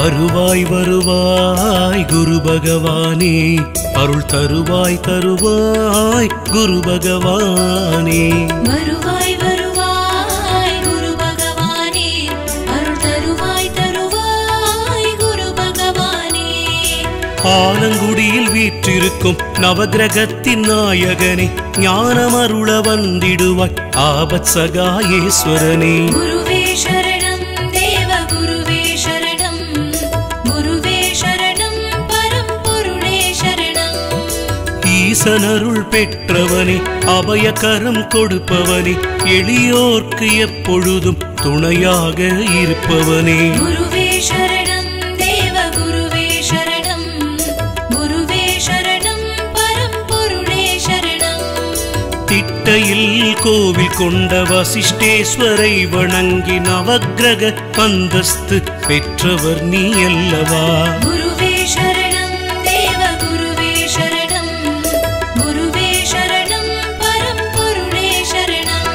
வருவாய் வருவாய் குரு பகவானே அருள் தருவாய் தருவாய் குரு பகவானே வருவாய் வருவாய் குரு பகவானே அருள் தருவாய் தருவாய் குரு பகவானே ஆலங்குடியில் வீற்றிருக்கும் நவகிரகத்தின் நாயகனே ஞானமருள வந்திடுவாய் ஆபத் சகாயேஸ்வரனே குருவே சரணம் தேவ குருவே சரணம் குருவே சரணம் பரம்பொருளே சரணம் ஈசனருள் பெற்றவனே அபயகரம் கொடுப்பவனே எளியோர்க்கு எப்பொழுதும் துணையாக இருப்பவனே குருவே சரணம் தேவ குருவே சரணம் குருவே சரணம் பரம்பொருளே சரணம் திட்டையில் கோவில் கொண்ட வசிஷ்டேஸ்வரை வணங்கி நவக்கிரக அந்தஸ்து பெற்றவர் நீ அல்லவா குருவே சரணம் தேவ குருவே சரணம் குருவே சரணம் பரம்பொருளே சரணம்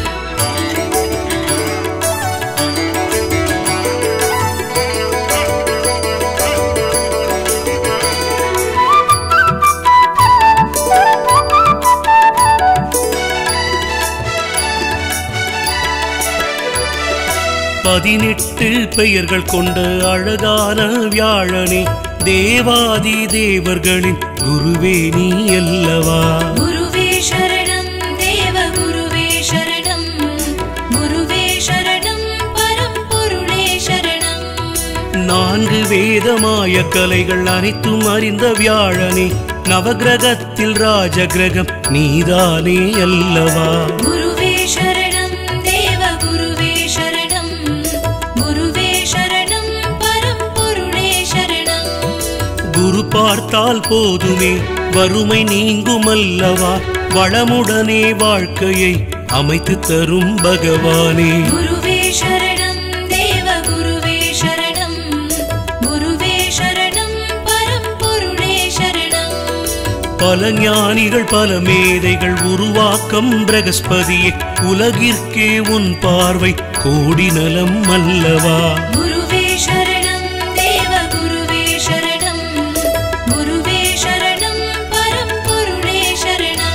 பதினெட்டு பெயர்கள் கொண்ட அழகான வியாழனே தேவாதி தேவர்களின் குருவே நீ அல்லவா குருவே சரணம் தேவ குருவே சரணம் குருவே சரணம் பரம்பொருளே சரணம் நான்கு வேதமாய கலைகள் அனைத்தும் அறிந்த வியாழனே நவகிரகத்தில் ராஜகிரகம் நீதானே அல்லவா குருவே சரணம் தேவ குருவே சரணம் குருவே சரணம் பரம்பொருளே சரணம் குரு பார்த்தால் போதுமே வறுமை நீங்கும் அல்லவா வளமுடனே வாழ்க்கையை அமைத்து தரும் பகவானே குருவே சரணம் தேவ குருவே சரணம் குருவே சரணம் பரம்பொருளே சரணம் பல ஞானிகள் பல மேதைகள் உருவாக்கம் பிரகஸ்பதியே உலகிற்கே உன் பார்வை கோடி நலம் அல்லவா குருவே சரணம் தேவ குருவே சரணம் குருவே சரணம் பரம்பொருளே சரணம்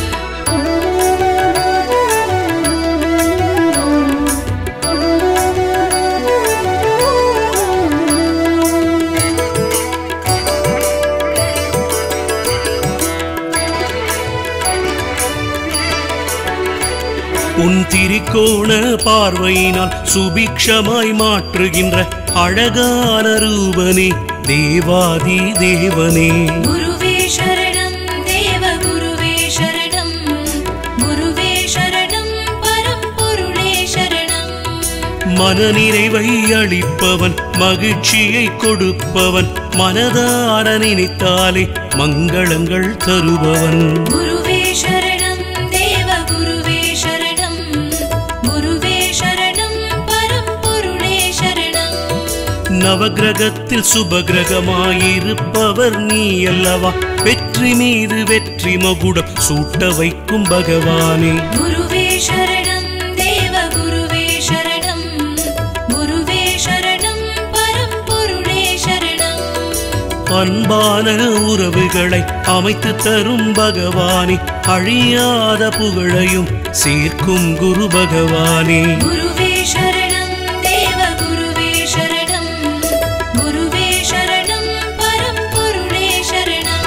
உன் திரிகோண பார்வையினால் சுபிக்ஷமாய் மாற்றுகின்ற அழகான ரூபனே தேவாதி தேவனே குருவே சரணம் தேவ குருவே சரணம் குருவே சரணம் பரம்பொருளே சரணம் மனநிறைவை அளிப்பவன் மகிழ்ச்சியை கொடுப்பவன் மனதார நினைத்தாலே மங்களங்கள் தருபவன் குருவே சரணம் தேவ குருவே சரணம் குருவே சரணம் பரம்பொருளே சரணம் நவகிரகத்தில் சுபகிரகமாயிருப்பவர் நீ அல்லவா வெற்றி மீது வெற்றி மகுடம் சூட்ட வைக்கும் பகவானே குருவே சரணம் தேவ குருவே சரணம் குருவே சரணம் பரம்பொருளே சரணம் அன்பான உறவுகளை அமைத்து தரும் பகவானே அழியாத புகழையும் சேர்க்கும் குரு பகவானே குருவே சரணம் தேவ குருவே சரணம் குருவே சரணம் பரம்பொருளே சரணம்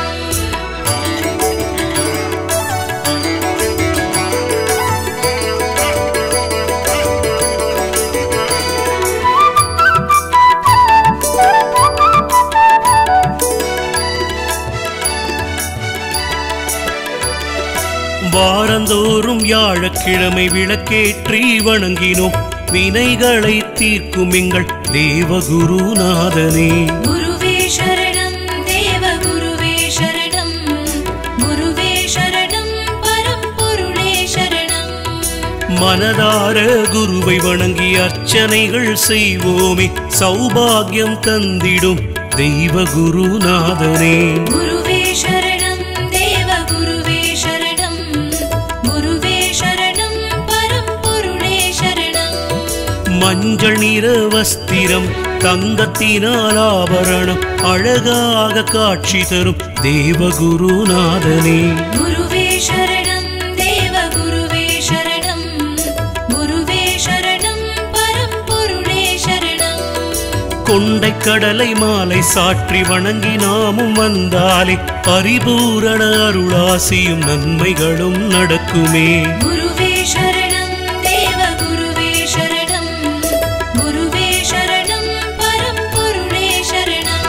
வாரந்தோறும் வியாழக்கிழமை விளக்கேற்றி வணங்கினோம் வினைகளை தீர்க்கும் எங்கள் தேவகுருநாதனே குருவே சரணம் தேவ குருவே சரணம் குருவே சரணம் பரம்பொருளே சரணம் மனதார குருவை வணங்கி அர்ச்சனைகள் செய்வோமே சௌபாகியம் தந்திடும் தெய்வ குருநாதனே குருவே சரணம் தேவ குருவே சரணம் குருவே சரணம் பரம்பொருளே சரணம் மஞ்சள் நிற வஸ்திரம் தங்கத்தினால் ஆபரணம் அழகாக காட்சி தரும் தேவகுருநாதனே குருவே சரணம் தேவ குருவே சரணம் குருவே சரணம் பரம்பொருளே சரணம் கொண்டை கடலை மாலை சாற்றி வணங்கி நாமும் வந்தாலே பரிபூரண அருளாசியும் நன்மைகளும் நடக்குமே குருவே சரணம் தேவ குருவே சரணம் குருவே சரணம் பரம்பொருளே சரணம்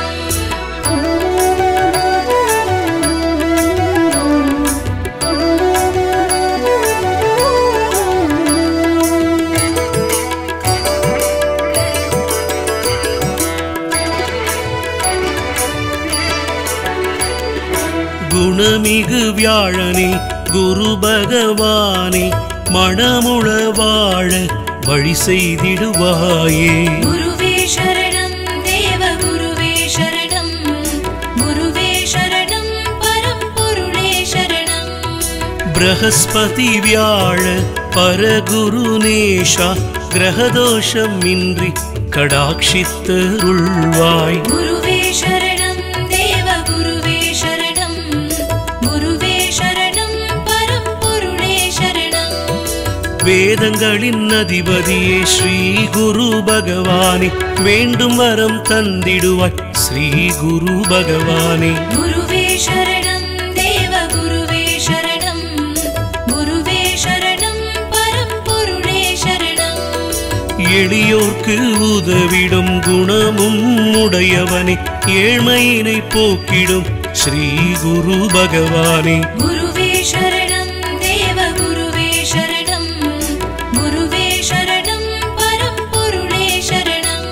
குணமிகு வியாழனே குரு பகவானே மணமுள வாழ வழி செய்திடுவாயே குருவே சரணம் தேவ குருவே சரணம் குருவே சரணம் பரம்பொருளே சரணம் பிரகஸ்பதி வியாழ பரகுருநேஷா கிரகதோஷம் இன்றி கடாட்சித்தருள்வாய் குருவே சரணம் தேவ குருவே சரணம் குருவே சரணம் பரம்பொருளே சரணம் வேதங்களின் அதிபதியே ஸ்ரீ குரு பகவானே வேண்டும் வரம் தந்திடுவாய் ஸ்ரீ குரு பகவானே குருவே சரணம் தேவ குருவே சரணம் குருவே சரணம் பரம்பொருளே சரணம் எளியோர்க்கு உதவிடும் குணமும் உடையவனே ஏழ்மையினை போக்கிடும் ஸ்ரீ குரு பகவானே குருவே சரணம் தேவ குருவே சரணம் குருவே சரணம் பரம்பொருளே சரணம்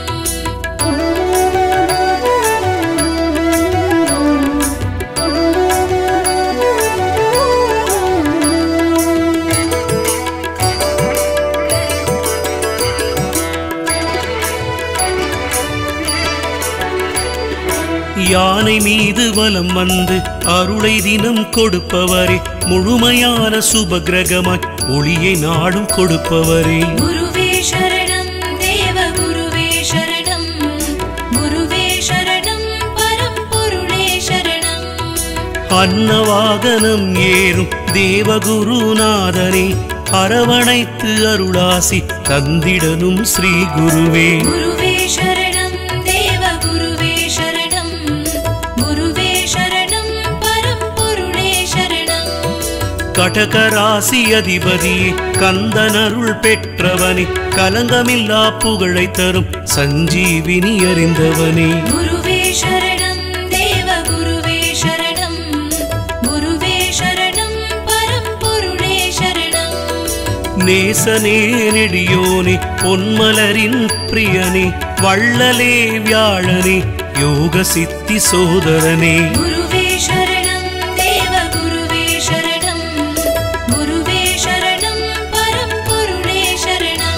யானை மீது வலம் வந்து அருளை தினம் கொடுப்பவரே முழுமையான சுபகிரகமாய் ஒளியை நாடும் கொடுப்பவரே குருவே சரணம் தேவ குருவே சரணம் குருவே சரணம் பரம்பொருளே சரணம் அன்னவாகனம் ஏறும் தேவகுருநாதனே அரவணைத்து அருளாசி தந்திடனும் ஸ்ரீ குருவே குருவே சரணம் தேவ குருவே சரணம் குருவே சரணம் பரம்பொருளே சரணம் கடகராசி அதிபதியே கந்தனருள் பெற்றவனே கலங்கமில்லா புகழை தரும் சஞ்சீவினி அறிந்தவனே குருவே சரணம் தேவ குருவே சரணம் குருவே சரணம் பரம்பொருளே சரணம் நேசனே நெடியோனே பொன்மலரின் பிரியனே வள்ளலே வியாழனே யோக சித்தி சோதரனே குருவே சரணம் தேவ குருவே சரணம் குருவே சரணம் பரம்பொருளே சரணம்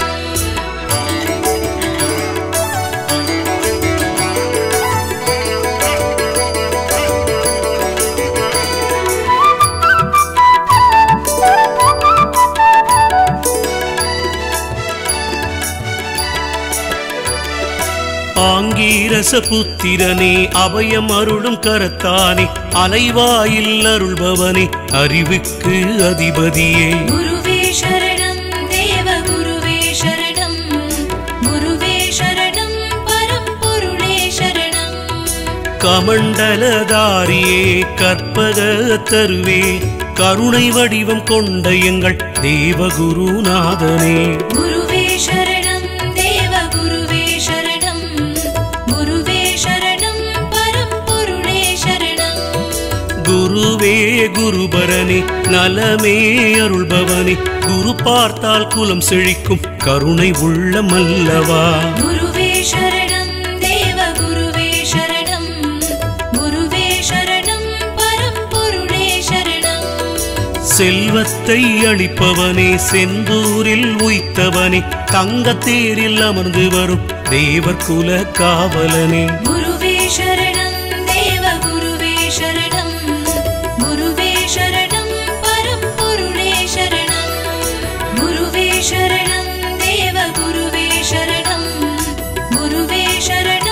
ஆங்கீரச புத்திரனே அபயம் அருளும் கரத்தானே அலைவாயில் அருள்பவனே அறிவுக்கு அதிபதியே குருவே சரணம் தேவ குருவே சரணம் குருவே சரணம் பரம்பொருளே சரணம் கமண்டலதாரியே கற்பக தருவே கருணை வடிவம் கொண்ட எங்கள் தேவகுருநாதனே குருவே சரணம் தேவ குருவே சரணம் குருவே சரணம் பரம்பொருளே சரணம் குருவே குருபரனே நலமே அருள்பவனே குரு பார்த்தால் குலம் செழிக்கும் கருணை உள்ளமல்லவா குருவே சரணம் தேவ குருவே சரணம் குருவே சரணம் பரம்பொருளே சரணம் செல்வத்தை அளிப்பவனே செந்தூரில் உய்த்தவனே தங்கத்தேரில் அமர்ந்து வரும் தேவர் குல காவலனே குருவே சரணம் தேவ குருவே சரணம் குருவே சரணம் பரம்பொருளே சரணம் குருவே சரணம் தேவ குருவே சரணம் गुरुवे शरणं